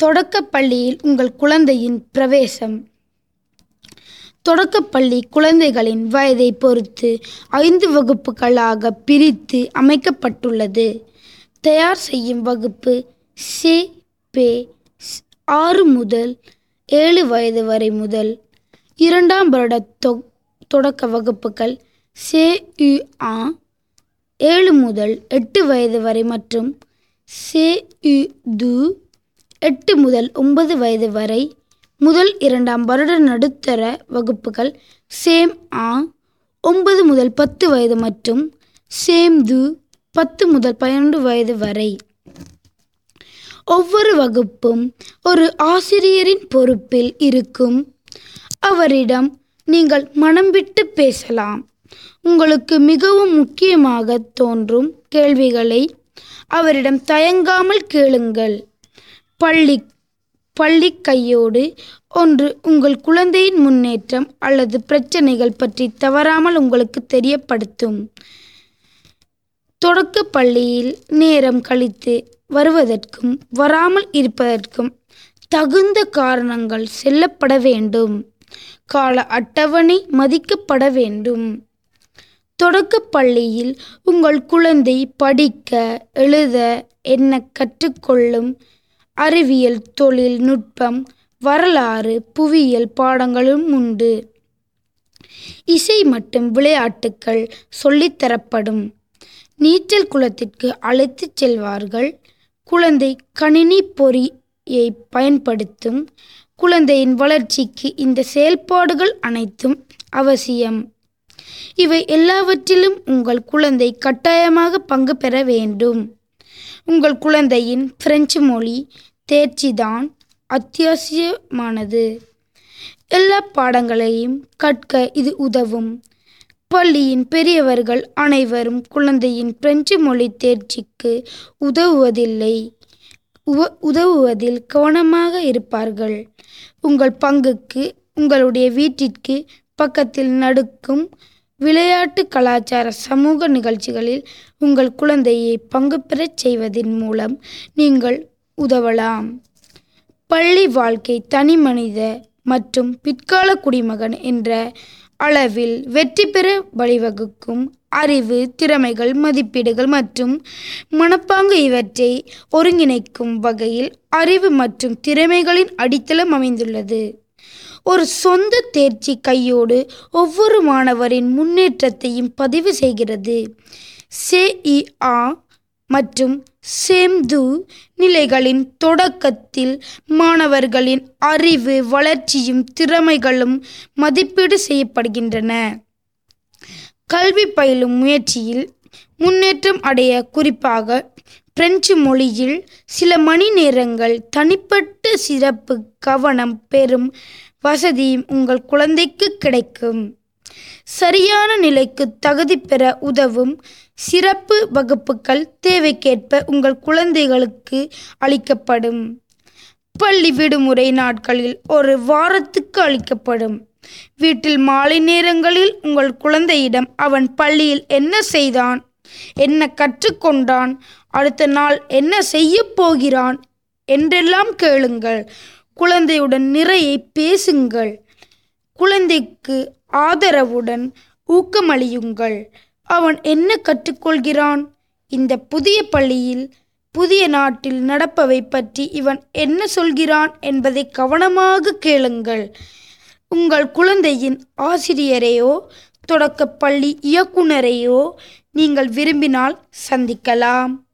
தொடக்கப் பள்ளியில் உங்கள் குழந்தையின் பிரவேசம் தொடக்கப்பள்ளி குழந்தைகளின் வயதை பொறுத்து ஐந்து வகுப்புகளாக பிரித்து அமைக்கப்பட்டுள்ளது தயார் செய்யும் வகுப்பு சி பே ஸ்- ஆறு முதல் ஏழு வயது வரை முதல் இரண்டாம் வருட தொ தொடக்க வகுப்புகள் சே யு ஆ ஏழு முதல் எட்டு வயது வரை மற்றும் சே யு து எட்டு முதல் ஒன்பது வயது வரை முதல் இரண்டாம் வருட நடுத்தர வகுப்புகள் சேம் ஆ ஒன்பது முதல் பத்து வயது மற்றும் சேம் து பத்து முதல் பன்னெண்டு வயது வரை ஒவ்வொரு வகுப்பும் ஒரு ஆசிரியரின் பொறுப்பில் இருக்கும் அவரிடம் நீங்கள் மனம் விட்டு பேசலாம் உங்களுக்கு மிகவும் முக்கியமாக தோன்றும் கேள்விகளை அவரிடம் தயங்காமல் கேளுங்கள் பள்ளி பள்ளி கையோடு ஒன்று உங்கள் குழந்தையின் முன்னேற்றம் அல்லது பிரச்சனைகள் பற்றி தவறாமல் உங்களுக்கு தெரியப்படுத்தும் தொடக்க பள்ளியில் நேரம் கழித்து வருவதற்கும் வராமல் இருப்பதற்கும் தகுந்த காரணங்கள் செல்லப்பட வேண்டும் கால அட்டவணை மதிக்கப்பட வேண்டும் தொடக்கப் பள்ளியில் உங்கள் குழந்தை படிக்க எழுத எண்ண கற்றுக்கொள்ளும் அறிவியல் தொழில்நுட்பம் வரலாறு புவியியல் பாடங்களும் உண்டு இசை மற்றும் விளையாட்டுக்கள் சொல்லித்தரப்படும் நீச்சல் குளத்திற்கு அழைத்துச் செல்வார்கள் குழந்தை கணினி பொறியை பயன்படுத்தும் குழந்தையின் வளர்ச்சிக்கு இந்த செயல்பாடுகள் அனைத்தும் அவசியம் இவை எல்லாவற்றிலும் உங்கள் குழந்தை கட்டாயமாக பங்கு பெற வேண்டும் உங்கள் குழந்தையின் பிரெஞ்சு மொழி தேர்ச்சிதான் அத்தியாவசியமானது எல்லா பாடங்களையும் கற்க இது உதவும் பள்ளியின் பெரியவர்கள் அனைவரும் குழந்தையின் பிரெஞ்சு மொழி தேர்ச்சிக்கு உதவுவதில்லை உவ- உதவுவதில் கவனமாக இருப்பார்கள் உங்கள் பங்குக்கு உங்களுடைய வீட்டிற்கு பக்கத்தில் நடக்கும் விளையாட்டு கலாச்சார சமூக நிகழ்ச்சிகளில் உங்கள் குழந்தையை பங்கு பெறச் செய்வதன் மூலம் நீங்கள் உதவலாம் பள்ளி வாழ்க்கை தனி மனித மற்றும் பிற்கால குடிமகன் என்ற அளவில் வெற்றி பெற வழிவகுக்கும் அறிவு திறமைகள் மதிப்பீடுகள் மற்றும் மனப்பாங்கு இவற்றை ஒருங்கிணைக்கும் வகையில் அறிவு மற்றும் திறமைகளின் அடித்தளம் அமைந்துள்ளது ஒரு சொந்த தேர்ச்சி கையோடு ஒவ்வொரு மாணவரின் முன்னேற்றத்தையும் பதிவு செய்கிறது CEA மற்றும் சேம்து நிலைகளின் தொடக்கத்தில் மாணவர்களின் அறிவு வளர்ச்சியும் திறமைகளும் மதிப்பீடு செய்யப்படுகின்றன கல்வி பயிலும் முயற்சியில் முன்னேற்றம் அடைய குறிப்பாக பிரெஞ்சு மொழியில் சில மணி நேரங்கள் தனிப்பட்ட சிறப்பு கவனம் பெறும் வசதியும் உங்கள் குழந்தைக்கு கிடைக்கும் சரியான நிலைக்கு தகுதி பெற உதவும் சிறப்பு வகுப்புகள் தேவைக்கேற்ப உங்கள் குழந்தைகளுக்கு அளிக்கப்படும் பள்ளி விடுமுறை நாட்களில் ஒரு வாரத்துக்கு அளிக்கப்படும் வீட்டில் மாலை நேரங்களில் உங்கள் குழந்தையிடம் அவன் பள்ளியில் என்ன செய்தான் என்ன கற்றுக்கொண்டான் அடுத்த நாள் என்ன செய்யப் போகிறான் என்றெல்லாம் கேளுங்கள் குழந்தையுடன் நிறைய பேசுங்கள் குழந்தைக்கு ஆதரவுடன் ஊக்கமளியுங்கள் அவன் என்ன கற்றுக்கொள்கிறான் இந்த புதிய பள்ளியில் புதிய நாட்டில் நடப்பவை பற்றி இவன் என்ன சொல்கிறான் என்பதை கவனமாக கேளுங்கள் உங்கள் குழந்தையின் ஆசிரியரையோ தொடக்கப் பள்ளி இயக்குனரையோ நீங்கள் விரும்பினால் சந்திக்கலாம்